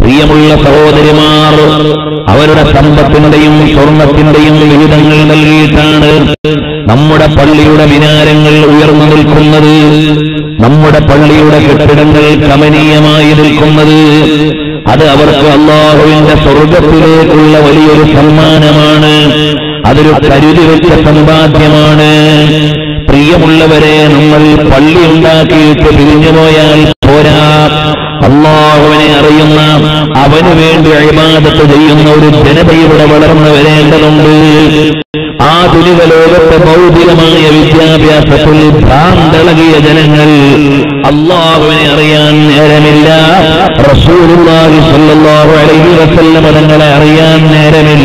പ്രിയമുള്ള സഹോദരിമാർ അവരുടെ സമ്പത്തിന്റെയും സ്വർണത്തിന്റെയും വിഹിതങ്ങൾ നൽകിയിട്ടാണ് നമ്മുടെ പള്ളിയുടെ വിനാരങ്ങൾ ഉയർന്നു നിൽക്കുന്നത് നമ്മുടെ പള്ളിയുടെ കെട്ടിടങ്ങൾ കമനീയമായി നിൽക്കുന്നത് അത് അവർക്ക് അള്ളാഹുവിന്റെ സ്വർഗത്തിലേക്കുള്ള വലിയൊരു സമ്മാനമാണ് അതൊരു കരുതി വെച്ച സമ്പാദ്യമാണ് പ്രിയമുള്ളവരെ നമ്മൾ പള്ളി ഉണ്ടാക്കിയിട്ട് പിരിഞ്ഞുപോയാൽ പോരാ അള്ളാഹുവിനെ അറിയുന്ന അവന് വേണ്ടി അഴിമാദത്ത് ചെയ്യുന്ന ഒരു ജനതയുടെ വളർന്നു വരേണ്ടതുണ്ട് ആധുനിക ലോകത്തെ ഭൗതികമായ വിദ്യാഭ്യാസത്തിൽ ഭ്രാന്തളകിയ ജനങ്ങൾ അള്ളാഹുവിനെ അറിയാൻ നേരമില്ല റസൂലുള്ളാഹി സ്വല്ലല്ലാഹു അലൈഹി വസല്ലം തങ്ങളെ അറിയാൻ നേരമില്ല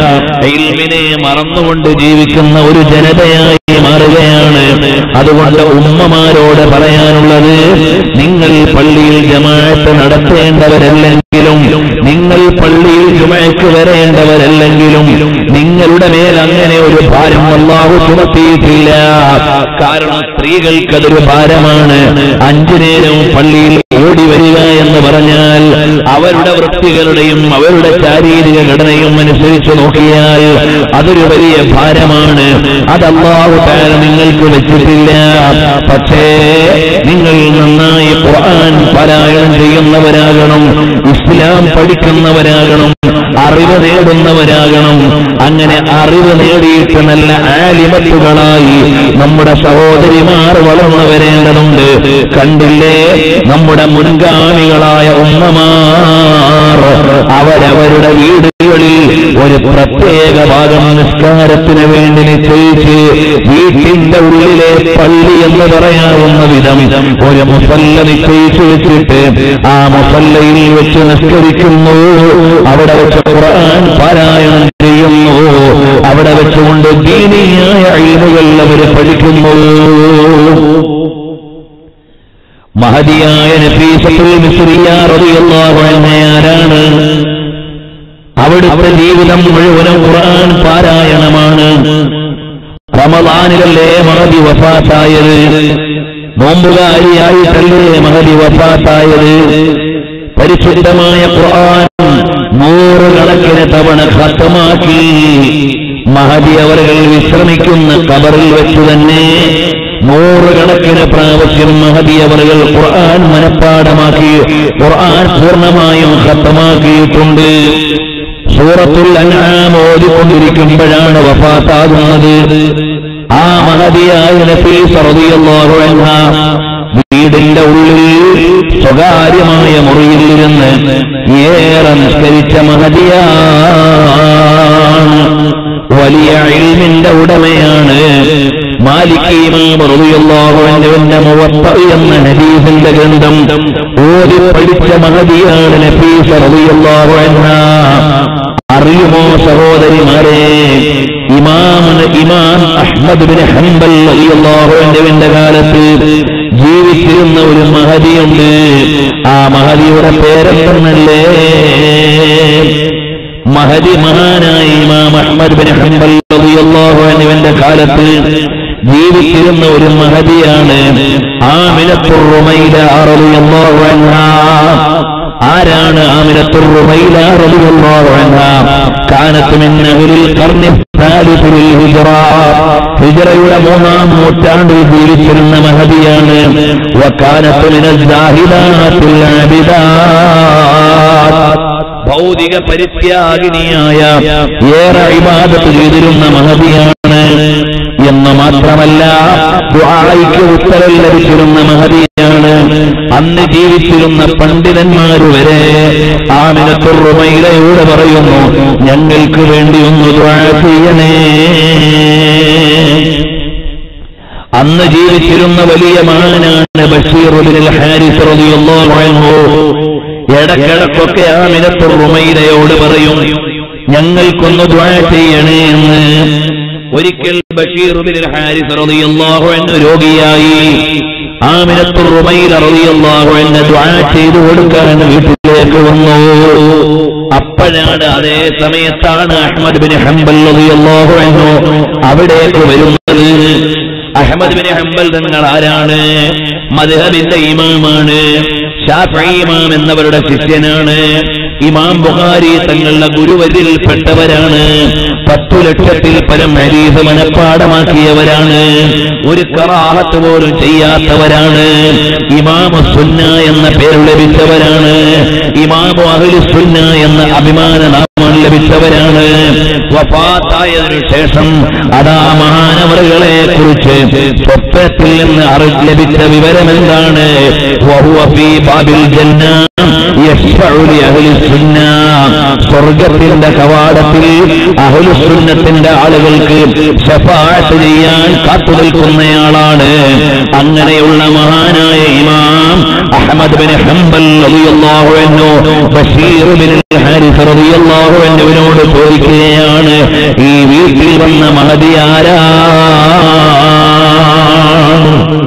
ഇൽമിനെ മറന്നുകൊണ്ട് ജീവിക്കുന്ന ഒരു ജനതയായി മാറുകയാണ് അതുകൊണ്ട് ഉമ്മമാരോട് പറയാനുള്ളത് നിങ്ങൾ പള്ളിയിൽ ജമാഅത്ത് നടത്തേണ്ടവരല്ലെങ്കിലും നിങ്ങൾ പള്ളിയിൽ ജുമയ്ക്ക് വരേണ്ടവരല്ലെങ്കിലും നിങ്ങളുടെ മേൽ അങ്ങനെ ഒരു ഭാരം അള്ളാഹു ചുമത്തിയിട്ടില്ല കാരണം സ്ത്രീകൾക്കതൊരു ഭാരമാണ് അഞ്ചു നേരവും പള്ളിയിൽ ഓടി വരിക എന്ന് പറഞ്ഞാൽ അവരുടെ വൃത്തികളുടെയും അവരുടെ ശാരീരിക ഘടനയും അനുസരിച്ച് നോക്കിയാൽ അതൊരു വലിയ ഭാരമാണ് അത് അള്ളാഹു താര നിങ്ങൾക്ക് വെച്ചിട്ടില്ല പക്ഷേ നിങ്ങൾ നന്നായി ഖുർആൻ പാരായണം ചെയ്യുന്നവരാകണം ഇസ്ലാം പഠിക്കുന്നവരാകണം അറിവ് നേടുന്നവരാകണം അങ്ങനെ അറിവ് നേടിയിട്ട് നല്ല ആലിമത്തുകളായി നമ്മുടെ സഹോദരിമാർ വളർന്നു വരേണ്ടതുണ്ട് കണ്ടില്ലേ നമ്മുടെ മുൻഗാമികളായ ഉമ്മമാർ അവരവരുടെ വീടുകളിൽ ഒരു പ്രത്യേക ഭാഗം നിസ്കാരത്തിന് വേണ്ടി നിശ്ചയിച്ച് വീട്ടിന്റെ ഉള്ളിലെ പള്ളി എന്ന് പറയാവുന്ന വിധം ഒരു മുസല്ല നിശ്ചയിച്ചു വെച്ചിട്ട് ആ മുസല്ലയിൽ വെച്ച് നിസ്കരിക്കുന്നു അവിടെ വെച്ച് ഖുർആൻ പാരായണം ചെയ്യുന്നു അവിടെ വെച്ചുകൊണ്ട് ദീനീയായ അഴിവുകൾ അവർ പഠിക്കുന്നു മഹതിയായ നഫീസത്തുൽ മിസ്രിയ റളിയല്ലാഹു അൻഹ ആരാണ് അവിടുത്തെ ജീവിതം മുഴുവനും ഖുർആൻ പാരായണമാണ് റമദാനിലല്ലേ മഹതി വഫാത്തായത് നോമ്പുകാരിയായിട്ടല്ലേ മഹതി വഫാത്തായത് പരിശുദ്ധമായ ഖുർആൻ നൂറുകണക്കിന് തവണ ഖത്തമാക്കി മഹതി അവர்கள் വിശ്രമിക്കുന്ന കബറിൽ വെച്ചു തന്നെ നൂറുകണക്കിന് പ്രാവശ്യം മഹതി അവர்கள் ഖുർആൻ മനഃപ്പാടമാക്കി ഖുർആൻ പൂർണ്ണമായും ഖത്തമാക്കിയിട്ടുണ്ട് സൂറത്തുൽ അൻആം ഓതിക്കൊണ്ടിരിക്കുമ്പോഴാണ് വഫാത്താകുന്നത് ആ മഹതിയായ നഫീസ് റളിയല്ലാഹു അൻഹ വീടിന്റെ ഉള്ളിൽ സ്വകാര്യമായ മുറിയിൽ ഇരുന്ന് ഏറെ നിസ്കരിച്ച മഹതിയാണ് വലിയ ഇൽമിന്റെ ഉടമയാണ് മാലിക് ഇമാം റളിയല്ലാഹു അൻഹുവിന്റെ മുവത്ത എന്ന ഹദീസിന്റെ ഗ്രന്ഥം ഓതി പഠിച്ച മഹതിയാണ് നഫീസ റളിയല്ലാഹു അൻഹ അറിയുമോ സഹോദരിമാരെ ഇമാം ഇമാം അഹ്മദ് ബിൻ ഹംബൽ റളിയല്ലാഹു അൻഹുവിന്റെ കാലത്ത് ജീവിച്ചിരുന്ന ഒരു മഹതിയുണ്ട് ആ മഹതിയുടെ പേരെന്തെന്നല്ലേ മഹദി മഹാനായ ഇമാം അഹ്മദ് ബിൻ ഹംബൽ റളിയല്ലാഹു അൻഹുവിന്റെ കാലത്ത് ജീവിച്ചിരുന്ന ഒരു മഹദിയാണ് ആമിനത്തുർ റുമൈല റളിയല്ലാഹു അൻഹ ആരാണ് ആമിനത്തുർ റുമൈല റളിയല്ലാഹു അൻഹ കാനത്ത് മിൻ അഹ്ലിൽ ഖർനി الثالث للهجرة ഹിജറയുടെ മൂന്നാം നൂറ്റാണ്ടിൽ ജീവിച്ചിരുന്ന മഹദിയാണ് വക്കാനത്ത് മിന الزاهدات العابدات ഭൗതിക പരിത്യാഗിനിയായ ഏറെ ഇബാദത്ത് ചെയ്തിരുന്ന മഹതിയാണ് എന്ന് മാത്രമല്ല ദുആയ്ക്ക് ഉത്തരം ലഭിച്ചിരുന്ന മഹതിയാണ് അന്ന് ജീവിച്ചിരുന്ന പണ്ഡിതന്മാര് വരെ ആമിനത്തുറുമയിലയോട് പറയുന്നു ഞങ്ങൾക്ക് വേണ്ടി ഒന്ന് ദുആ ചെയ്യണേ അന്ന് ജീവിച്ചിരുന്ന വലിയ മഹാനാണ് ബഷീർ ഇബ്നുൽ ഹാരിസ് റളിയല്ലാഹു അൻഹു ഇടക്കിടക്കൊക്കെ ആ മിനത്തുറുമയിലയോട് പറയും ഞങ്ങൾക്കൊന്ന് ദ്വാ ചെയ്യണേ എന്ന് ഒരിക്കൽ ബഷീർ ഇബ്നുൽ ഹാരിസ് റളിയല്ലാഹു അൻഹു രോഗിയായി ആ മിനത്തുറുമയില റളിയല്ലാഹു അൻഹു ദ്വാ ചെയ്തു കൊടുക്കാൻ വീട്ടിലേക്ക് വന്നു അപ്പോഴാണ് അതേ സമയത്താണ് അഹ്മദ് ബിൻ ഹംബൽ റളിയല്ലാഹു അൻഹു അവിടേക്ക് വരുന്നത് അഹമ്മദ് ബിൻ ഹംബൽ തങ്ങൾ ആരാണ് മദ്ഹബിന്റെ ഇമാമാണ് ഷാഫി ഇമാം എന്നവരുടെ ശിഷ്യനാണ് ഇമാം ബുഖാരി തങ്ങളുടെ ഗുരുവരിൽപ്പെട്ടവരാണ് പത്തു ലക്ഷത്തിൽ പരം ഹരീഫ് മനഃപ്പാടമാക്കിയവരാണ് ഒരു കറാഹത്ത് പോലും ചെയ്യാത്തവരാണ് ഇമാമ സുന്ന എന്ന പേര് ലഭിച്ചവരാണ് ഇമാമു അഹ്ലു സുന്ന എന്ന അഭിമാന നാമം ലഭിച്ചവരാണ് വഫാത്തായതിനു ശേഷം അതാ മഹാനവറുകളെ കുറിച്ച് സ്വപ്നത്തിൽ നിന്ന് അറി ലഭിച്ച വിവരം എന്താണ് വഹുവ ഫീ ബാബിൽ ജന്ന യശ്ഫഉ ലി അഹ്ലി സുന്ന സ്വർഗത്തിന്റെ കവാടത്തിൽ അഹ്ലു സുന്നത്തിന്റെ ആളുകൾക്ക് ശഫാഅത്ത് ചെയ്യാൻ കാത്തു നിൽക്കുന്നയാളാണ് അങ്ങനെയുള്ള മഹാനായ ഇമാം അഹമ്മദ് ബിൻ ഹംബൽ റളിയല്ലാഹു അൻഹു ബഷീർ ബിൻ ഹാരിസ് റളിയല്ലാഹു അൻഹുവിനോട് ചോദിക്കുകയാണ് ഈ വീട്ടിൽ വന്ന മഹതി ആരാണ്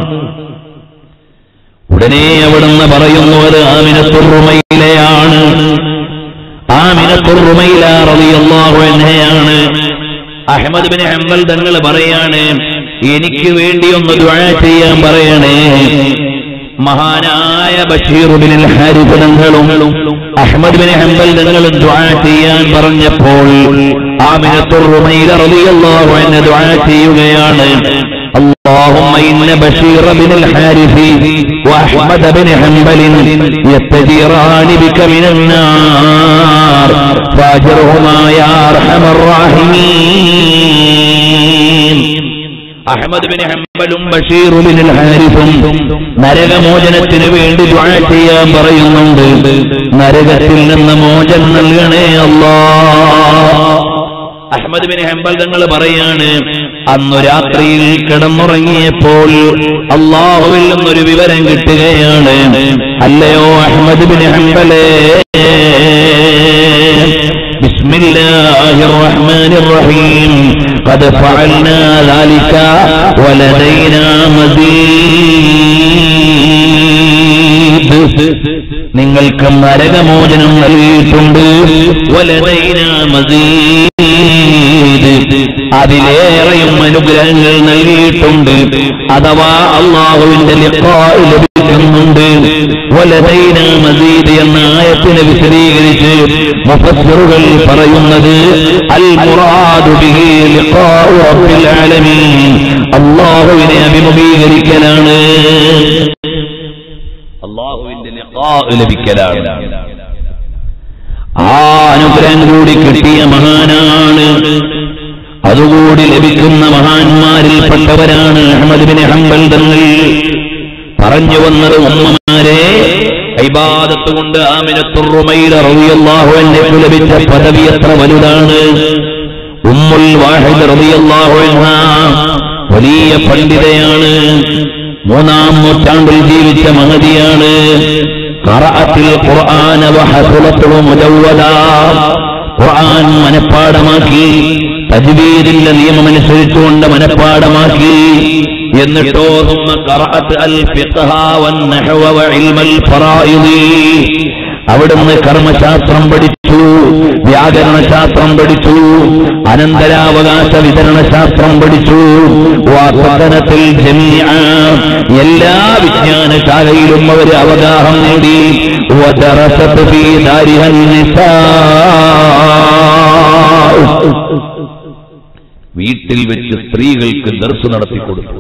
ഉടനെ അവിടുന്ന് പറയുന്നു അത് ആമിനത്തുറുമയിലെയാണ് ആമിനത്തുറുമയില റളിയല്ലാഹു അൻഹയാണ് അഹമ്മദ് ബിൻ ഹംബൽ തങ്ങൾ പറയാണ് എനിക്ക് വേണ്ടി ഒന്ന് ദുആ ചെയ്യാൻ പറയണേ മഹാനായ ബഷീർ ബിൻ ഹാരിസ് തങ്ങളും അഹമ്മദ് ബിൻ ഹംബൽ തങ്ങളും ദുആ ചെയ്യാൻ പറഞ്ഞപ്പോൾ ആമിനത്തുറുമയില റളിയല്ലാഹു അൻഹ ദുആ ചെയ്യുകയാണ് اللهم إن بشير بن الحارث وأحمد بن حنبل يتجيران بك من النار فاجرهما يا أرحم الراحمين അഹമ്മദ് ബിൻ ഹംബലും ബഷീർ ബിൻ ഹാരിസും നരകമോചനത്തിന് വേണ്ടി ദുആ ചെയ്യാൻ പറയുന്നുണ്ട് നരകത്തിൽ നിന്ന് മോചനം നൽകണേ അല്ലാ അഹമ്മദ് ബിൻ ഹംബൽ തങ്ങൾ പറയാണ് അന്നു രാത്രിയിൽ കിടന്നുറങ്ങിയപ്പോൾ അള്ളാഹുവിൽ നിന്നൊരു വിവരം കിട്ടുകയാണ് അല്ലയോ അഹമ്മദ് ബിൻ ഹംബലേ بسم الله الرحمن الرحيم قد فعلنا ذلك ولدينا مزيد നിങ്ങൾക്ക് നരകമോചനം നൽകിയിട്ടുണ്ട് വലതൈന മസീദ് അതിലേറെയും അനുഗ്രഹങ്ങൾ നൽകിയിട്ടുണ്ട് അഥവാ അള്ളാഹുവിന്റെ ലിഖാഇ ലഭിക്കുന്നുണ്ട് വലതൈന മസീദ് എന്ന ആയത്തിനെ വിശദീകരിച്ച് മുഫസ്സിറുകൾ പറയുന്നത് അൽ മുറാദു ബിഹി ലിഖാഉ റബ്ബിൽ ആലമീൻ അള്ളാഹുവിനെ അഭിമുഖീകരിക്കലാണ് അള്ളാഹുവിന്റെ ലിഖാഇ ലഭിക്കലാണ് ആ അനുഗ്രഹം കൂടി കിട്ടിയ മഹാനാണ് അതുകൂടി ലഭിക്കുന്ന മഹാന്മാരിൽപ്പെട്ടവരാണ് അഹമ്മദ് ബിൻ ഹംബൽ തങ്ങൾ പറഞ്ഞു വന്നത് ഉമ്മമാരെ ഇബാദത്ത് കൊണ്ട് ആമിനത്തുറുമൈല റളിയല്ലാഹു അൻഹു ലഭിച്ച പദവി എത്ര വലുതാണ് ഉമ്മുൽ വാഹിദ് റളിയല്ലാഹു അൻഹ വലിയ പണ്ഡിതയാണ് മൂന്നാം നൂറ്റാണ്ടിൽ ജീവിച്ച മഹതിയാണ് ഖറഅത്തിൽ ഖുർആന വഹഫളത്തുഹു മുജവ്വദ ഖുർആൻ മനഃപ്പാടമാക്കി തജ്വീദിന്റെ നിയമമനുസരിച്ചുകൊണ്ട് മനഃപ്പാടമാക്കി എന്നിട്ടോ ثم قرأت الفقه والنحو وعلم الفرائض അവിടുന്ന് കർമ്മശാസ്ത്രം പഠിച്ചു വ്യാകരണശാസ്ത്രം പഠിച്ചു അനന്തരാവകാശ വിതരണ ശാസ്ത്രം പഠിച്ചു വാസനത്തിൽ ജമീഅ എല്ലാ വിജ്ഞാന ശാഖയിലും അവർ അവഗാഹം നേടി വദറസത്ത് ഫീ ദാരിഹൻ നിസാ വീട്ടിൽ വെച്ച് സ്ത്രീകൾക്ക് ദർസ് നടത്തി കൊടുത്തു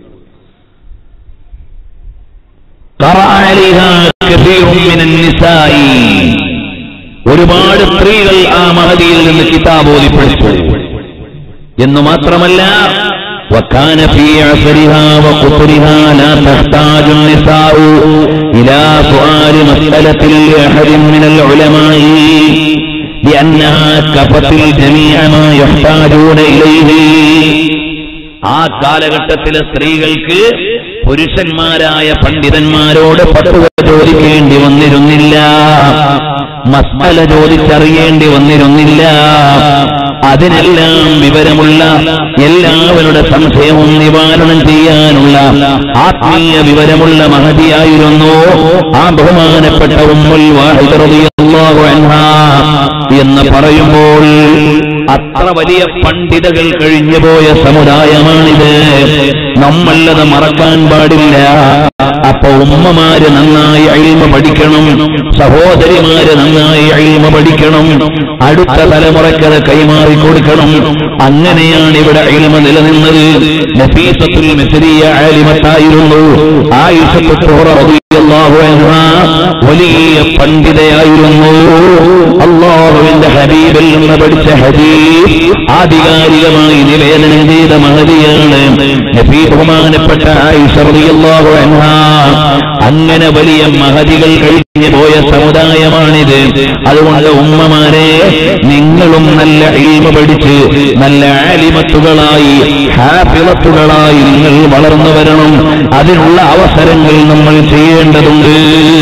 قرأ عليها كثير من النساء ഒരുപാട് സ്ത്രീകൾ ആ മഹതിയിൽ നിന്ന് കിതാബ് ഓതി പഠിച്ചു എന്നു മാത്രമല്ല وكان في عصرها وقطرها لا تحتاج النساء إلى سؤال مسألة لأحد من العلماء لأنها كفت الجميع ما يحتاجون إليه ആ കാലഘട്ടത്തിലെ സ്ത്രീകൾക്ക് പുരുഷന്മാരായ പണ്ഡിതന്മാരോട് പട്ടുക ചോദിക്കേണ്ടി വന്നിരുന്നില്ല മസ്മല ചോദിച്ചറിയേണ്ടി വന്നിരുന്നില്ല അതിനെല്ലാം വിവരമുള്ള എല്ലാവരുടെ സംശയവും നിവാരണം ചെയ്യാനുള്ള ആത്മീയ വിവരമുള്ള മഹതിയായിരുന്നു ആ ബഹുമാനപ്പെട്ട ഉമ്മുൽ വാഹിദ് റളിയല്ലാഹു അൻഹാ എന്ന് പറയുമ്പോൾ അത്ര വലിയ പണ്ഡിതകൾ കഴിഞ്ഞുപോയ സമുദായമാണിത് നമ്മളത് മറക്കാൻ പാടില്ല അപ്പൊ ഉമ്മമാര് നന്നായി അഴിമ പഠിക്കണം സഹോദരിമാര് നന്നായി അഴിമ പഠിക്കണം അടുത്ത തലമുറയ്ക്കത് കൈമാറി കൊടുക്കണം അങ്ങനെയാണ് ഇവിടെ അഴിമ നിലനിന്നത് നഫീസത്തുൽ മിസ്രിയ ആലിമത്തായിരുന്നു ആയിഷത്തു റളിയല്ലാഹു അൻഹാ വലിയ പണ്ഡിതയായിരുന്നു അള്ളാഹുവിന്റെ ഹബീബിൽ നിന്ന് പഠിച്ച ഹദീസ് ആധികാരികമായി നിവേദനം ചെയ്ത മഹതിയാണ് നബി ബഹുമാനപ്പെട്ട ആയിഷ റളിയല്ലാഹു അൻഹാ അങ്ങനെ വലിയ മഹതികൾ കഴിഞ്ഞു പോയ സമുദായമാണിത് അതുകൊണ്ട് ഉമ്മമാരെ നിങ്ങളും നല്ല ഇൽമ പഠിച്ച് നല്ല ആലിമത്തുകളായി ഹാഫിളത്തുകളായി നിങ്ങൾ വളർന്നു വരണം അതിനുള്ള അവസരങ്ങൾ നമ്മൾ ചെയ്യേണ്ടതുണ്ട്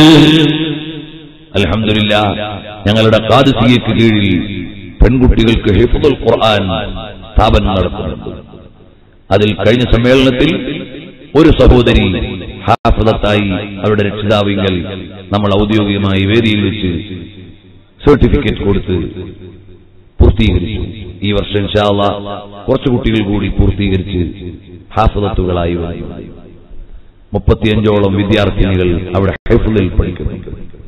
അലഹമില്ല ഞങ്ങളുടെ കാതുസിയക്ക് കീഴിൽ പെൺകുട്ടികൾക്ക് ഹിഫുൽ ഖുർആൻ സ്ഥാപനം നടത്തുന്നുണ്ട് അതിൽ കഴിഞ്ഞ സമ്മേളനത്തിൽ ഒരു സഹോദരി ഹാഫിദത്തായി അവരുടെ രക്ഷിതാവിങ്കൽ നമ്മൾ ഔദ്യോഗികമായി വേദിയിൽ വെച്ച് സർട്ടിഫിക്കറ്റ് കൊടുത്ത് പൂർത്തീകരിച്ചു ഈ വർഷം ഇൻഷാല്ല കുറച്ചു കുട്ടികൾ കൂടി പൂർത്തീകരിച്ച് ഹാഫിദത്തുകളായി വന്നു മുപ്പത്തിയഞ്ചോളം വിദ്യാർത്ഥിനികൾ അവിടെ ഹൈഫുളിൽ പഠിക്കുന്നുണ്ട്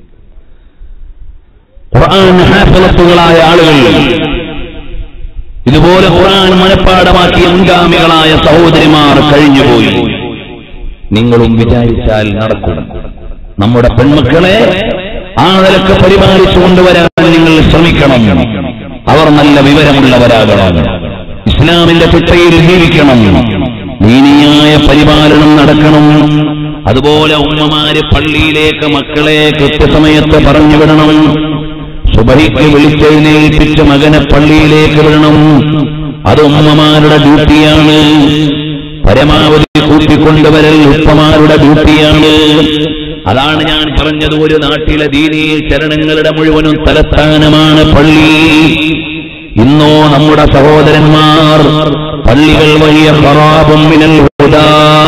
ഖുർആൻ ഹാഫിളത്തുകളായ ആളുകൾ ഇതുപോലെ ഖുർആൻ മനഃപ്പാടമാക്കിയ മുൻഗാമികളായ സഹോദരിമാർ കഴിഞ്ഞുപോയി നിങ്ങളും വിചാരിച്ചാൽ നടക്കും നമ്മുടെ പെൺമക്കളെ ആ നിലക്ക് പരിപാലിച്ചു കൊണ്ടുവരാൻ നിങ്ങൾ ശ്രമിക്കണം അവർ നല്ല വിവരമുള്ളവരാകണം ഇസ്ലാമിന്റെ ചിട്ടയിൽ ജീവിക്കണം ദീനിയായ പരിപാലനം നടക്കണം അതുപോലെ ഉമ്മമാര് പള്ളിയിലേക്ക് മക്കളെ കൃത്യസമയത്ത് പറഞ്ഞു വിടണം സുബഹിക്ക് വിളിച്ചെഴുന്നേൽപ്പിച്ച് മകനെ പള്ളിയിലേക്ക് വിടണം അത് ഉമ്മമാരുടെ ഡ്യൂട്ടിയാണ് പരമാവധി കൂട്ടിക്കൊണ്ടുവരൽ ഉപ്പമാരുടെ ഡ്യൂട്ടിയാണ് അതാണ് ഞാൻ പറഞ്ഞത് ഒരു നാട്ടിലെ ദീനീ ചരണങ്ങളുടെ മുഴുവനും തലസ്ഥാനമാണ് പള്ളി ഇന്നോ നമ്മുടെ സഹോദരന്മാർ പള്ളികൾ വലിയ ഖറാബും മിനൽ ഹുദാ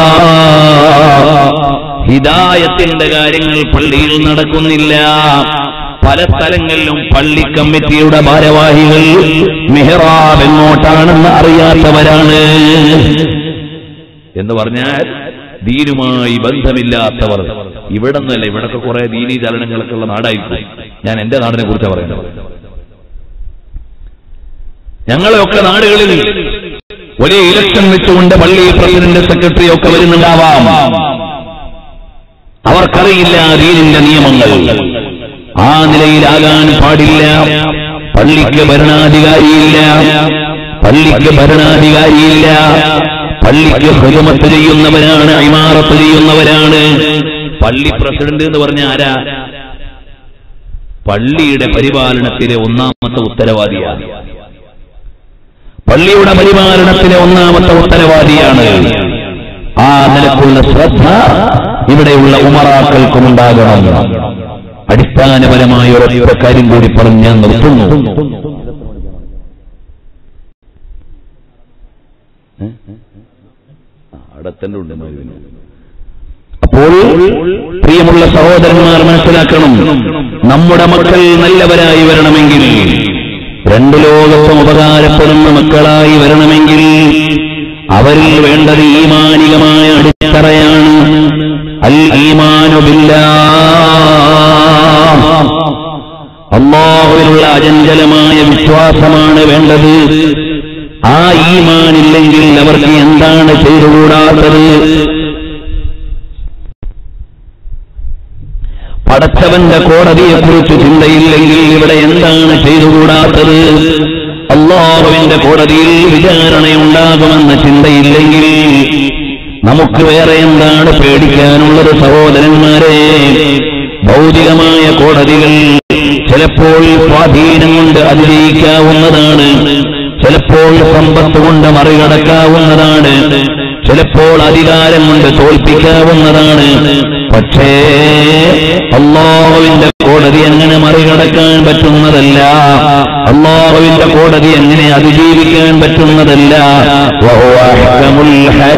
ഹിദായത്തിന്റെ കാര്യങ്ങൾ പള്ളിയിൽ നടക്കുന്നില്ല പല സ്ഥലങ്ങളിലും പള്ളി കമ്മിറ്റിയുടെ ഭാരവാഹികൾ മെഹ്റാബ് എങ്ങോട്ടാണെന്ന് അറിയാത്തവരാണ് എന്ന് പറഞ്ഞാൽ ദീനുമായി ബന്ധമില്ലാത്തവർ ഇവിടെ നിന്നല്ല ഇവിടൊക്കെ കുറെ ദീനീ ചലനങ്ങളൊക്കെ ഉള്ള നാടായിരിക്കും ഞാൻ എന്റെ നാടിനെ കുറിച്ച് പറയുന്നത് ഞങ്ങളെയൊക്കെ നാടുകളിൽ വലിയ ഇലക്ഷൻ വെച്ചുകൊണ്ട് പള്ളി പ്രസിഡന്റ് സെക്രട്ടറി ഒക്കെ വരുന്നുണ്ടാവാം അവർക്കറിയില്ല ദീനിന്റെ നിയമങ്ങൾ ആ നിലയിലാകാൻ പാടില്ല പള്ളിക്ക് ഭരണാധികാരിയില്ല പള്ളിക്ക് ഭരണാധികാരിയില്ല പള്ളിക്ക് ഹൃദമത്ത് ചെയ്യുന്നവരാണ് ഇമാറത്ത് ചെയ്യുന്നവരാണ് പള്ളി പ്രസിഡന്റ് എന്ന് പറഞ്ഞ ആരാ പള്ളിയുടെ പരിപാലനത്തിലെ ഒന്നാമത്തെ ഉത്തരവാദിയാണ് പള്ളിയുടെ പരിപാലനത്തിലെ ഒന്നാമത്തെ ഉത്തരവാദിയാണ് ആ നിലക്കുള്ള ശ്രദ്ധ ഇവിടെയുള്ള ഉമറാക്കൾക്കും ഉണ്ടാകണം അടിസ്ഥാനപരമായ ഒരൊറ്റ കാര്യം കൂടി പറഞ്ഞ് ഞാൻ നിർത്തുന്നു അടുത്തന്നെ ഉണ്ട് മരുവിന്. അപ്പോൾ പ്രിയമുള്ള സഹോദരന്മാർ മനസ്സിലാക്കണം നമ്മുടെ മക്കൾ നല്ലവരായി വരണമെങ്കിൽ രണ്ടു ലോകത്തും ഉപകാരപ്പെടുന്ന മക്കളായി വരണമെങ്കിൽ അവരിൽ വേണ്ടത് ഈമാനികമായ അടിത്തറയാണ് അൽ ഈമാനു അള്ളാഹുവിനുള്ള അചഞ്ചലമായ വിശ്വാസമാണ് വേണ്ടത് ആ ഈമാനില്ലെങ്കിൽ അവർക്ക് എന്താണ് ചെയ്തുകൂടാത്തത് പടച്ചവന്റെ കോടതിയെക്കുറിച്ച് ചിന്തയില്ലെങ്കിൽ ഇവിടെ എന്താണ് ചെയ്തുകൂടാത്തത് അള്ളാഹുവിന്റെ കോടതിയിൽ വിചാരണയുണ്ടാകുമെന്ന ചിന്തയില്ലെങ്കിൽ നമുക്ക് വേറെ എന്താണ് പേടിക്കാനുള്ളത് സഹോദരന്മാരെ ഭൗതികമായ കോടതികൾ ചിലപ്പോൾ സ്വാധീനം കൊണ്ട് അതിജയിക്കാവുന്നതാണ് ചിലപ്പോൾ സമ്പത്ത് കൊണ്ട് മറികടക്കാവുന്നതാണ് ചിലപ്പോൾ അധികാരം കൊണ്ട് തോൽപ്പിക്കാവുന്നതാണ് പക്ഷേ അള്ളാഹുവിന്റെ കോടതി അങ്ങനെ മറികടക്കാൻ പറ്റുന്നതല്ല അള്ളാഹുവിന്റെ കോടതി അങ്ങനെ അതിജീവിക്കാൻ പറ്റുന്നതല്ല വഹുവ അഹ്കമുൽ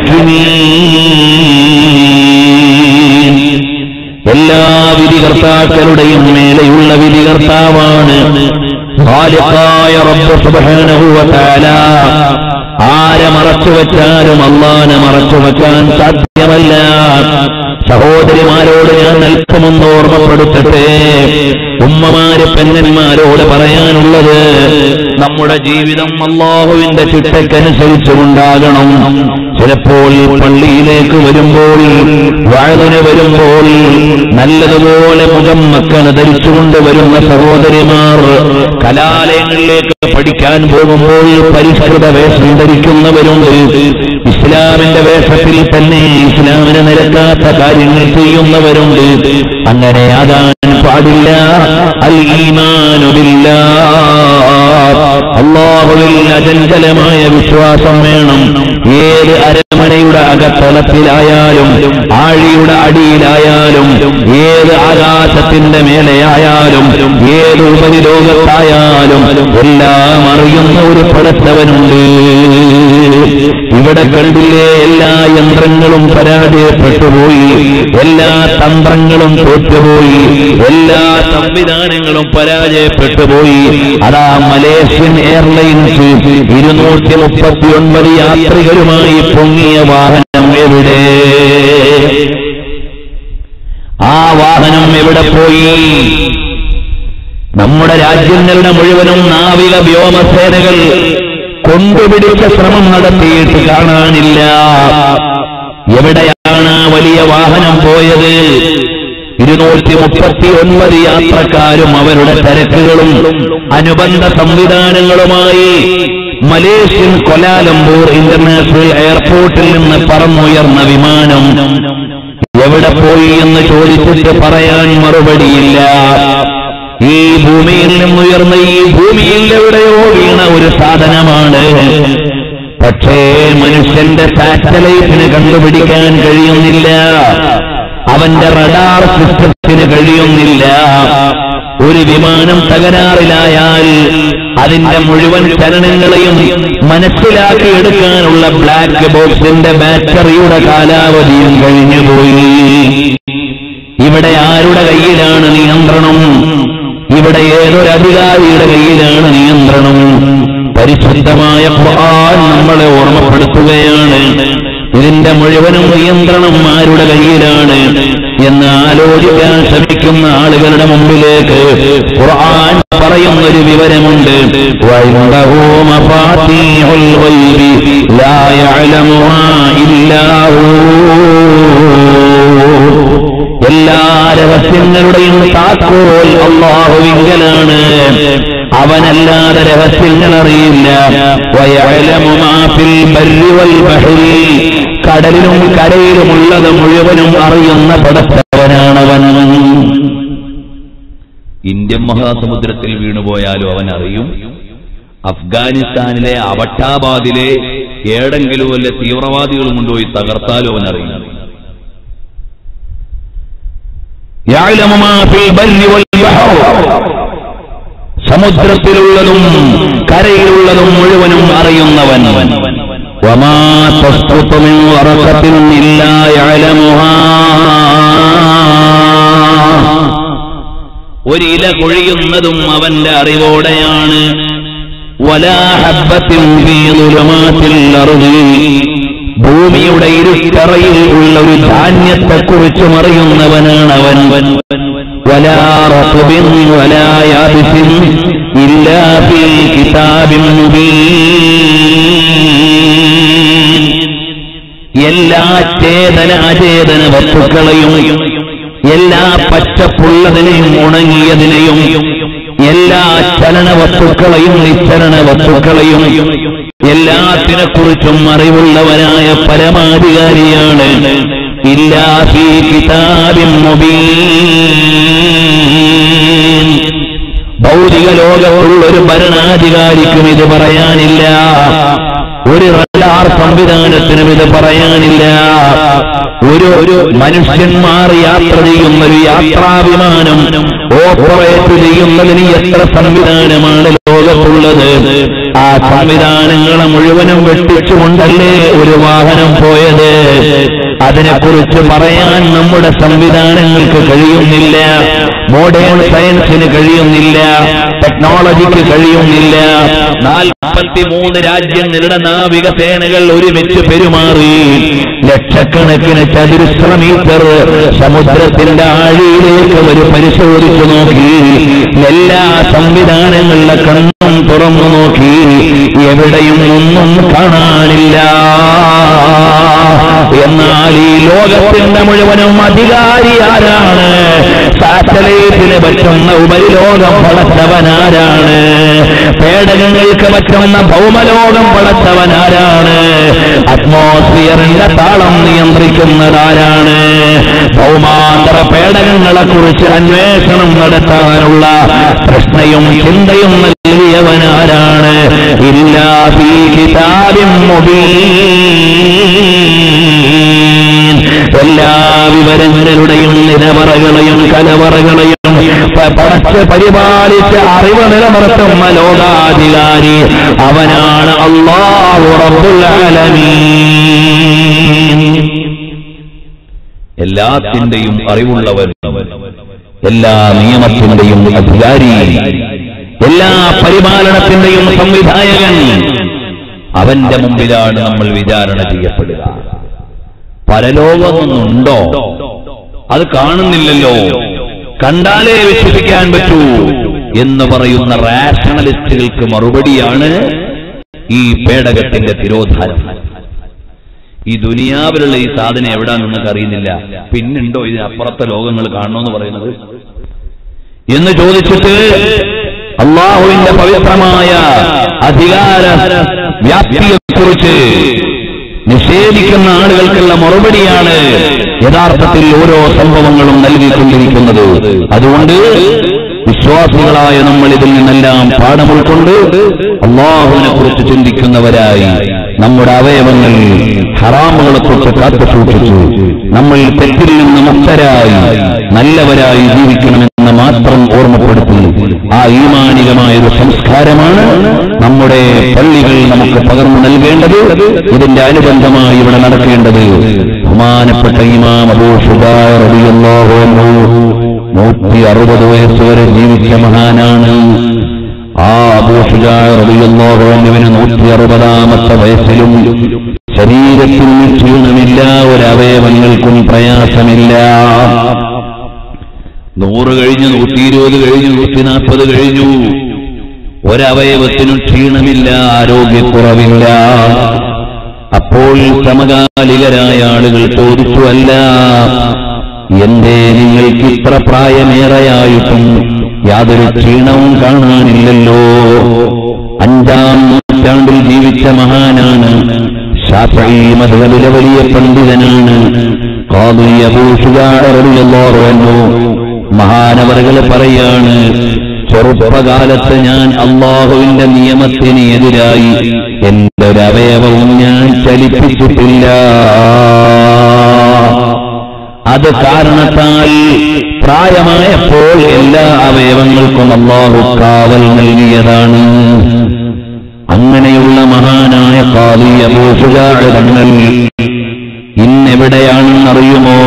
ഹാക്കിമീൻ. എല്ലാ വിധികർത്താക്കളുടെയും മേലെയുള്ള വിധികർത്താവാണ് ഖാലിഖായ റബ്ബ് സുബ്ഹാനഹു വ തആല ആരെ മറച്ചു വെച്ചാലും അള്ളാനെ മറച്ചു വെക്കാൻ സാധ്യമല്ല സഹോദരിമാരോട് ഞാൻ അല്പമൊന്ന് ഓർമ്മപ്പെടുത്തട്ടെ ഉമ്മമാര് പെങ്ങന്മാരോട് പറയാനുള്ളത് നമ്മുടെ ജീവിതം അള്ളാഹുവിന്റെ ചിട്ടക്കനുസരിച്ചുണ്ടാകണം ചിലപ്പോൾ പള്ളിയിലേക്ക് വരുമ്പോൾ വാഴന് വരുമ്പോൾ നല്ലതുപോലെ മുഖം മക്കളെ ധരിച്ചുകൊണ്ട് വരുന്ന സഹോദരിമാർ കലാലയങ്ങളിലേക്ക് പഠിക്കാൻ പോകുമ്പോൾ പരിഷ്കൃത വേഷം ധരിക്കുന്നവരുണ്ട് ഇസ്ലാമിന്റെ വേഷത്തിൽ തന്നെ ഇസ്ലാമിന് നിരക്കാത്ത കാര്യങ്ങൾ ചെയ്യുന്നവരുണ്ട് അങ്ങനെ ആകാൻ പാടില്ല അൽ ഈമാനുബില്ല അള്ളാഹുവിൽ അചഞ്ചലമായ വിശ്വാസം വേണം ഏത് അരമനയുടെ അകത്തളത്തിലായാലും ആഴിയുടെ അടിയിലായാലും ഏത് ആകാശത്തിന്റെ മേലെയായാലും ഏത് ഉപരിലോകത്തായാലും എല്ലാം അറിയുന്ന ഒരു പടത്തവനുണ്ട് ഇവിടെ കണ്ടില്ലേ എല്ലാ യന്ത്രങ്ങളും പരാജയപ്പെട്ടുപോയി എല്ലാ തന്ത്രങ്ങളും തോറ്റുപോയി എല്ലാ സംവിധാനങ്ങളും പരാജയപ്പെട്ടുപോയി അതാ മലേഷ്യൻ എയർലൈൻസ് ഇരുന്നൂറ്റി മുപ്പത്തി ഒൻപത് യാത്രികരുമായി പൊങ്ങിയ വാഹനം എവിടെ ആ വാഹനം എവിടെ പോയി നമ്മുടെ രാജ്യങ്ങളുടെ മുഴുവനും നാവിക വ്യോമസേനകൾ കൊണ്ടുപിടിച്ച ശ്രമം നടത്തിയിട്ട് കാണാനില്ല എവിടെയാണ് ആ വലിയ വാഹനം പോയത് ഇരുന്നൂറ്റി മുപ്പത്തി ഒൻപത് യാത്രക്കാരും അവരുടെ തിരക്കുകളും അനുബന്ധ സംവിധാനങ്ങളുമായി മലേഷ്യൻ കൊലാലംപൂർ ഇന്റർനാഷണൽ എയർപോർട്ടിൽ നിന്ന് പറന്നുയർന്ന വിമാനം എവിടെ പോയി എന്ന് ചോദിച്ചിട്ട് പറയാൻ മറുപടിയില്ല ഈ ഭൂമിയിൽ നിന്നുയർന്ന ഈ ഭൂമിയിൽ എവിടെയോ വീണ ഒരു സാധനമാണ് പക്ഷേ മനുഷ്യന്റെ സാറ്റലൈറ്റിന് കണ്ടുപിടിക്കാൻ കഴിയുന്നില്ല അവന്റെ റഡാർ സിസ്റ്റത്തിന് കഴിയുന്നില്ല ഒരു വിമാനം തകരാറിലായാൽ അതിന്റെ മുഴുവൻ ചലനങ്ങളെയും മനസ്സിലാക്കിയെടുക്കാനുള്ള ബ്ലാക്ക് ബോക്സിന്റെ ബാറ്ററിയുടെ കാലാവധിയും കഴിഞ്ഞുപോയി ഇവിടെ ആരുടെ കയ്യിലാണ് നിയന്ത്രണം ഇവിടെ ഏതൊരു അധികാരിയുടെ കയ്യിലാണ് നിയന്ത്രണം പരിശുദ്ധമായ ഖുർആൻ നമ്മളെ ഓർമ്മപ്പെടുത്തുകയാണ് ഇതിന്റെ മുഴുവനും നിയന്ത്രണം ആരുടെ കയ്യിലാണ് എന്ന് ആലോചിക്കാൻ ശ്രമിക്കുന്ന ആളുകളുടെ മുമ്പിലേക്ക് ഖുർആൻ പറയുന്നൊരു വിവരമുണ്ട് വഇൻദഹു മഫാത്തീഹുൽ ഗൈബി ലാ യഅലമുഹാ ഇല്ലാ ഹു എല്ലാ രഹസ്യങ്ങളുടെയും താക്കോൽ അള്ളാഹുവിങ്കലാണ് അവനല്ലാതെ രഹസ്യങ്ങൾ അറിയില്ല വയഅലമു മാ ഫിൽ ബർരി വൽ ബഹരി കടലിലും കരയിലുമുള്ളത് മുഴുവനും അറിയുന്ന പടച്ചവനാണവൻ ഇന്ത്യൻ മഹാസമുദ്രത്തിൽ വീണുപോയാലും അവൻ അറിയും അഫ്ഗാനിസ്ഥാനിലെ അബട്ടാബാദിലെ ഏടെങ്കിലും വല്ല തീവ്രവാദികളും കൊണ്ടുപോയി തകർത്താലും അവൻ അറിയും يعلم ما في البر والبحر സമുദ്രത്തിലുള്ളതും കരയിലുള്ളതും മുഴുവനും അറിയുന്നവൻ وما تسقط من ورقة إلا يعلمها ഒരു ഇല കൊഴിയുന്നതും അവന്റെ അറിവോടെയാണ് ولا حبة في ظلمات الأرض ഭൂമിയുടെ ഇരുട്ടറയിൽ ഉള്ള ഒരു ധാന്യത്തെക്കുറിച്ചും അറിയുന്നവനാണ് അവൻ ولا رطب ولا يابس إلا في كتاب مبين എല്ലാ ചേതന അചേതന വസ്തുക്കളെയും എല്ലാ പച്ചപ്പുള്ളതിനെയും ഉണങ്ങിയതിനെയും എല്ലാ ചലന വസ്തുക്കളെയും നിശ്ചലന വസ്തുക്കളെയും എല്ലാത്തിനെക്കുറിച്ചും അറിവുള്ളവനായ പരമാധികാരിയാണ് ഇല്ലാ ഫീ കിതാബിൻ മുബീൻ ഭൗതിക ലോകത്തുള്ള ഒരു ഭരണാധികാരിക്കും ഇത് പറയാനില്ല ഒരു റഡാർ സംവിധാനത്തിനും ഇത് പറയാനില്ല ഒരു ഒരു മനുഷ്യന്മാർ യാത്ര ചെയ്യുന്ന ഒരു യാത്രാവിമാനം ഓപ്പറേറ്റ് ചെയ്യുന്നതിന് എത്ര സംവിധാനമാണ് ലോകത്തുള്ളത് ആ സംവിധാനങ്ങളെ മുഴുവനും വെട്ടിച്ചുകൊണ്ടല്ലേ ഒരു വാഹനം പോയത് അതിനെക്കുറിച്ച് പറയാൻ നമ്മുടെ സംവിധാനങ്ങൾക്ക് കഴിയുന്നില്ല മോഡേൺ സയൻസിന് കഴിയുന്നില്ല ടെക്നോളജിക്ക് കഴിയുന്നില്ല നാൽപ്പത്തിമൂന്ന് രാജ്യങ്ങളുടെ നാവിക സേനകൾ ഒരുമിച്ച് പെരുമാറി ലക്ഷക്കണക്കിന് ചതുരശ്ര മീറ്റർ സമുദ്രത്തിന്റെ ആഴിയിലേക്ക് ഒരു പരിശോധിച്ചു നോക്കി എല്ലാ സംവിധാനങ്ങളുടെ കണ്ണും തുറന്നു നോക്കി എവിടെയും ഒന്നും കാണാനില്ല എന്നാൽ ഈ ലോകത്തിന്റെ മുഴുവനും അധികാരി ആരാണ് സാറ്റലൈറ്റിന് പറ്റുന്ന ഉപരിലോകം പടച്ചവനാരാണ് പേടകങ്ങൾക്ക് പറ്റുന്ന ഭൗമലോകം പടച്ചവനാരാണ് അറ്റ്മോസ്ഫിയറിന്റെ താളം നിയന്ത്രിക്കുന്നതാരാണ് ഭൗമാന്തര പേടകങ്ങളെ കുറിച്ച് അന്വേഷണം നടത്താനുള്ള പ്രശ്നയും ചിന്തയും നൽകിയവനാരാണ് ഇല്ലാ ഫീ കിതാബിൻ മുബീൻ എല്ലാ വിവരങ്ങളുടെയും നിലവറകളെയും കലവറകളെയും പ- പടച്ച് പരിപാലിച്ച് അറിവ് നിലനിർത്തുന്ന ലോകാധികാരി അവനാണ് അള്ളാഹു റബ്ബുൽ ആലമീൻ എല്ലാത്തിന്റെയും അറിവുള്ളവൻ എല്ലാ നിയമത്തിന്റെയും അധികാരി എല്ലാ പരിപാലനത്തിന്റെയും സംവിധായകൻ അവന്റെ മുമ്പിലാണ് നമ്മൾ വിചാരണ ചെയ്യപ്പെടുക പരലോകമൊന്നുണ്ടോ അത് കാണുന്നില്ലല്ലോ കണ്ടാലേ വിശ്വസിക്കാൻ പറ്റൂ എന്ന് പറയുന്ന റാഷണലിസ്റ്റുകൾക്ക് മറുപടിയാണ് ഈ പേടകത്തിന്റെ തിരോധാനം ഈ ദുനിയാവിലുള്ള ഈ സാധനം എവിടാ നിങ്ങൾക്ക് അറിയുന്നില്ല പിന്നുണ്ടോ ഇതിനപ്പുറത്തെ ലോകങ്ങൾ കാണണമെന്ന് പറയുന്നത് എന്ന് ചോദിച്ചിട്ട് അള്ളാഹുവിന്റെ പവിത്രമായ അധികാര വ്യാപ്തിയെക്കുറിച്ച് നിഷേധിക്കുന്ന ആളുകൾക്കുള്ള മറുപടിയാണ് യഥാർത്ഥത്തിൽ ഓരോ സംഭവങ്ങളും നൽകിക്കൊണ്ടിരിക്കുന്നത് അതുകൊണ്ട് വിശ്വാസികളായ നമ്മൾ ഇതിൽ നിന്നെല്ലാം പാഠം ഉൾക്കൊണ്ട് അള്ളാഹുവിനെ കുറിച്ച് ചിന്തിക്കുന്നവരായി നമ്മുടെ അവയവങ്ങൾ ഹറാമുകളെ തൊട്ട് കാത്തു സൂക്ഷിച്ചു നമ്മൾ തെറ്റിൽ നിന്ന് മുക്തരായി നല്ലവരായി ജീവിക്കണമെന്ന് മാത്രം ഓർമ്മപ്പെടുത്തി ആ ഈമാനികമായ ഒരു സംസ്കാരമാണ് നമ്മുടെ പള്ളികൾ നമുക്ക് പകർന്നു നൽകേണ്ടത് ഇതിന്റെ അനുബന്ധമായി ഇവിടെ നടക്കേണ്ടത് ബഹുമാനപ്പെട്ട ഇമാം അബൂ ഷുബാർ റളിയല്ലാഹു അൻഹു നൂറ്റി അറുപത് വയസ്സ് വരെ ജീവിച്ച മഹാനാണ് ആ അബൂഷുജാറിയുന്നോറുവിന് നൂറ്റി അറുപതാമത്തെ വയസ്സിലും ശരീരത്തിൽ ക്ഷീണമില്ല ഒരവയവങ്ങൾക്കും പ്രയാസമില്ല നൂറ് കഴിഞ്ഞു നൂറ്റി ഇരുപത് കഴിഞ്ഞു നൂറ്റി നാൽപ്പത് കഴിഞ്ഞു ഒരവയവത്തിനും ക്ഷീണമില്ല ആരോഗ്യക്കുറവില്ല അപ്പോൾ സമകാലികരായ ആളുകൾ ചോദിച്ചു അല്ല എന്തേ നിങ്ങൾക്ക് ഇത്ര പ്രായമേറെയായിട്ടും യാതൊരു ക്ഷീണവും കാണാനില്ലല്ലോ അഞ്ചാം നൂറ്റാണ്ടിൽ ജീവിച്ച മഹാനാണ് ഷാഫി മധുരവിലെ വലിയ പണ്ഡിതനാണ് ഖാദി അബൂ ശുജാഅ റളിയല്ലാഹു അൻഹു മഹാനവറുകൾ പറയാണ് ചെറുപ്പകാലത്ത് ഞാൻ അള്ളാഹുവിന്റെ നിയമത്തിന് എതിരായി എന്റെ ഒരു അവയവവും ഞാൻ ചലിപ്പിച്ചിട്ടില്ല അത് കാരണത്താൽ പ്രായമായപ്പോൾ എല്ലാ അവയവങ്ങൾക്കും അള്ളാഹു കാവൽ നൽകിയതാണ് അങ്ങനെയുള്ള മഹാനായ കാലിയ തങ്ങൾ ഇന്നെവിടെയാണെന്നറിയുമോ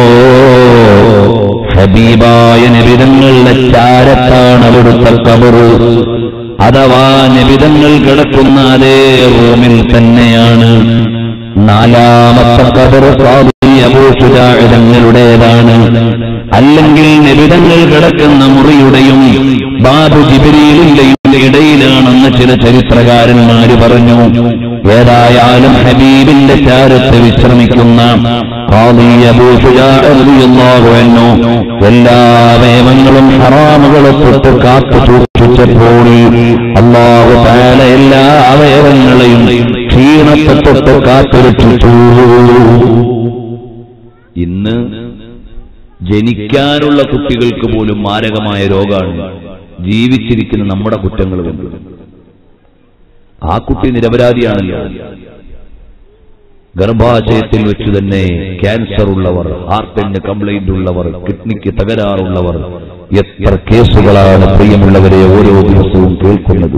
ഹബീബായ നബിതങ്ങളുടെ ചാരത്താണ് അവിടുത്തെ കബറ് അഥവാ നബിതങ്ങൾ കിടക്കുന്ന അതേ റൂമിൽ തന്നെയാണ് നാലാമത്തെ കബർ അബൂഷുജാഴുതങ്ങളുടേതാണ് അല്ലെങ്കിൽ നബിതങ്ങൾ കിടക്കുന്ന മുറിയുടെയും ബാബു ജിബിരിയിലിന്റെയും ഇടയിലാണെന്ന് ചില ചരിത്രകാരന്മാര് പറഞ്ഞു ഏതായാലും ഹബീബിന്റെ ചാരത്ത് വിശ്രമിക്കുന്ന ഖാദി അബൂ ശുജാഅ റളിയല്ലാഹു അൻഹു എല്ലാ വേവങ്ങളും ഹറാമുകളെ തൊട്ട് കാത്തു സൂക്ഷിച്ചപ്പോൾ അള്ളാഹു താല എല്ലാ അവയവങ്ങളെയും ക്ഷീണത്തെ തൊട്ട് കാത്തുരക്ഷിച്ചു ഇന്ന് ജനിക്കാനുള്ള കുട്ടികൾക്ക് പോലും മാരകമായ രോഗമാണ് ജീവിച്ചിരിക്കുന്ന നമ്മുടെ കുറ്റങ്ങൾ കൊണ്ട് ആ കുട്ടി നിരപരാധിയാണല്ലോ ഗർഭാശയത്തിൽ വെച്ച് തന്നെ ക്യാൻസർ ഉള്ളവർ ഹാർട്ടിന് കംപ്ലൈന്റ് ഉള്ളവർ കിഡ്നിക്ക് തകരാറുള്ളവർ എത്ര കേസുകളാണ് പ്രിയമുള്ളവരെ ഓരോ ദിവസവും കേൾക്കുന്നത്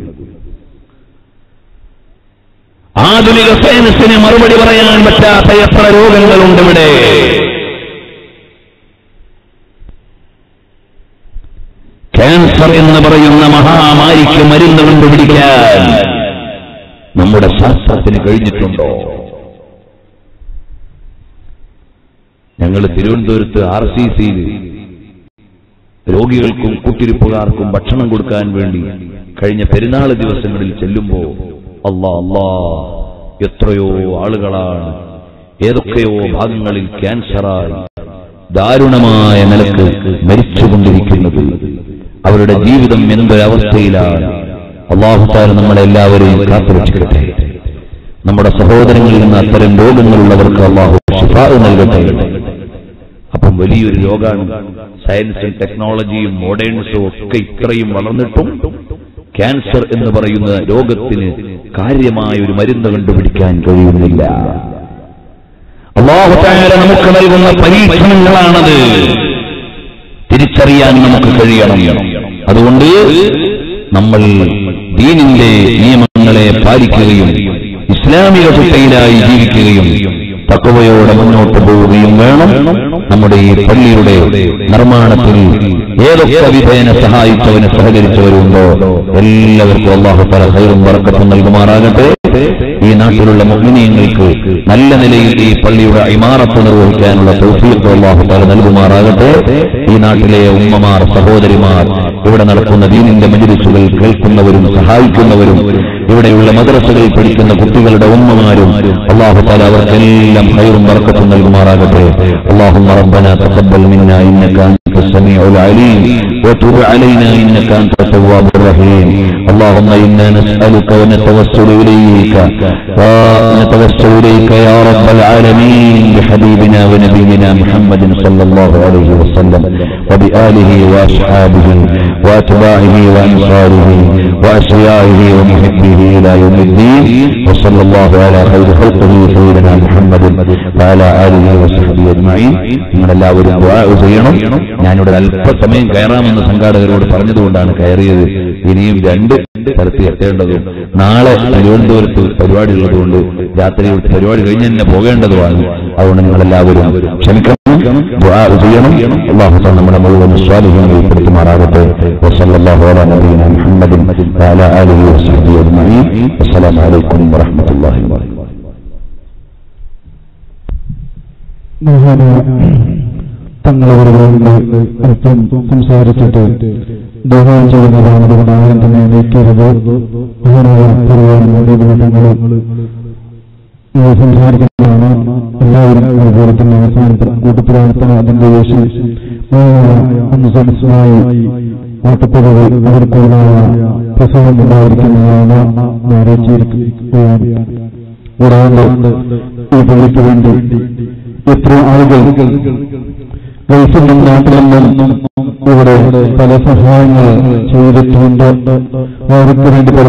ആധുനിക സയൻസിന് മറുപടി പറയാൻ പറ്റാത്ത എത്ര രോഗങ്ങളുണ്ട് ഇവിടെ ക്യാൻസർ ക്യാൻസർ എന്ന് പറയുന്ന മഹാമാരിക്ക് മരുന്ന് കണ്ടുപിടിക്കാൻ നമ്മുടെ ശാസ്ത്രത്തിന് കഴിഞ്ഞിട്ടുണ്ടോ ഞങ്ങൾ തിരുവനന്തപുരത്ത് ആർ സി സിയിൽ രോഗികൾക്കും കൂട്ടിരിപ്പുകാർക്കും ഭക്ഷണം കൊടുക്കാൻ വേണ്ടി കഴിഞ്ഞ പെരുന്നാൾ ദിവസങ്ങളിൽ ചെല്ലുമ്പോ അല്ലാ അല്ലാ എത്രയോ ആളുകളാണ് ഏതൊക്കെയോ ഭാഗങ്ങളിൽ ക്യാൻസറായി ദാരുണമായ നിലക്ക് മരിച്ചുകൊണ്ടിരിക്കുന്നത് അവരുടെ ജീവിതം എന്തൊരവസ്ഥയിലാണ് അള്ളാഹുത്താര നമ്മളെല്ലാവരെയും കാത്തുരക്ഷിക്കട്ടെ നമ്മുടെ സഹോദരങ്ങളിൽ നിന്ന് അത്തരം രോഗങ്ങളുള്ളവർക്ക് അള്ളാഹു ശിഫാ നൽകട്ടെ അപ്പം വലിയൊരു രോഗമാണ് സയൻസും ടെക്നോളജിയും മോഡേൺസും ഒക്കെ ഇത്രയും വളർന്നിട്ടും ക്യാൻസർ എന്ന് പറയുന്ന രോഗത്തിന് കാര്യമായ ഒരു മരുന്ന് കണ്ടുപിടിക്കാൻ കഴിയുന്നില്ല അള്ളാഹുത്താര നമുക്ക് നൽകുന്ന പരീക്ഷണങ്ങളാണത് തിരിച്ചറിയാൻ നമുക്ക് കഴിയണം അതുകൊണ്ട് നമ്മൾ ദീനിന്റെ നിയമങ്ങളെ പാലിക്കുകയും ഇസ്ലാമിക ചിട്ടയിലായി ജീവിക്കുകയും തക്കവയോടെ മുന്നോട്ട് പോവുകയും വേണം നമ്മുടെ ഈ പള്ളിയുടെ നിർമ്മാണത്തിൽ ഏതൊക്കെ വിധേന സഹായിച്ചവന് സഹകരിച്ചവരുണ്ടോ എല്ലാവർക്കും അള്ളാഹു പല ഹൈറും വറക്കത്തും നൽകുമാറാകട്ടെ ഈ നാട്ടിലുള്ള മുഗ്നീയങ്ങൾക്ക് നല്ല നിലയിൽ ഈ പള്ളിയുടെ ഇമാറത്ത് നിർവഹിക്കാനുള്ള തൗഫീഖ് അള്ളാഹു പല നൽകുമാറാകട്ടെ ഈ നാട്ടിലെ ഉമ്മമാർ സഹോദരിമാർ ഇവിടെ നടക്കുന്ന ദീനിന്റെ മജിലിസുകൾ കേൾക്കുന്നവരും സഹായിക്കുന്നവരും ഇവിടെയുള്ള മദ്രസകളിൽ പഠിക്കുന്ന കുട്ടികളുടെ ഉമ്മമാരും അള്ളാഹു താല അവർക്കെല്ലാം ഹൈറും വർക്കത്തും നൽകുമാറാകട്ടെ അള്ളാഹു ربنا تقبل منا انك انت السميع العليم وتب علينا انك انت التواب الرحيم اللهم انا نسالك ونتوسل اليك ونتوسل اليك يا رب العالمين بحبيبنا ونبينا محمد صلى الله عليه وسلم وبآله واصحابه واتباعه وانصاره واشيائه ومحبه الى يوم الدين وصلى الله على خير خلقه سيدنا محمد وعلى اله وصحبه اجمعين നിങ്ങളെല്ലാവരും ദുആ ചെയ്യണം ഞാനിവിടെ അല്പസമയം കയറാമെന്ന് സംഘാടകരോട് പറഞ്ഞതുകൊണ്ടാണ് കയറിയത് ഇനിയും രണ്ട് സ്ഥലത്ത് എത്തേണ്ടതും നാളെ തിരുവനന്തപുരത്ത് പരിപാടി ഉള്ളതുകൊണ്ട് രാത്രി പരിപാടി കഴിഞ്ഞ് തന്നെ പോകേണ്ടതുമാണ് അതുകൊണ്ട് നിങ്ങളെല്ലാവരും ക്ഷമിക്കണം ദുആ ചെയ്യണം അള്ളാഹു താല നമ്മുടെ മുഴുവൻ സ്വാലിഹ്യങ്ങൾ ഉൾപ്പെടുത്തുമാറാകട്ടെ വസല്ലല്ലാഹു അലാ നബിയിന മുഹമ്മദിൻ വഅലാ ആലിഹി വസഹ്ബിഹി അജ്മഈൻ അസ്സലാമു അലൈക്കും വറഹ്മത്തുള്ളാഹി വബറകാതുഹു തങ്ങളവരുടെ അല്പം സംസാരിച്ചിട്ട് ദോഹം ചെയ്യുന്നതാണ് അതുകൊണ്ട് ആരും തന്നെ നീക്കരുത് മഹാനായ പരിപാടി തങ്ങൾ സംസാരിക്കുന്നതാണ് എല്ലാവരും അതുപോലെ തന്നെ അവസാനത്തെ കൂട്ടത്തിലാർത്തന അതിന്റെ ശേഷം ഒന്ന് സദസ്സമായി ഓട്ടപ്പുറകൾ അവർക്കുള്ളതായ പ്രസവം ഉണ്ടായിരിക്കുന്നതാണ് അറിയിച്ചിരിക്കുകയാണ് കൂടാതെ ഈ പള്ളിക്ക് വേണ്ടി എത്ര ആളുകൾ ഗൾഫിൽ നിന്നും നാട്ടിൽ നിന്നും ഇവിടെ പല സഹായങ്ങൾ ചെയ്തിട്ടുണ്ട് അവർക്ക് വേണ്ടി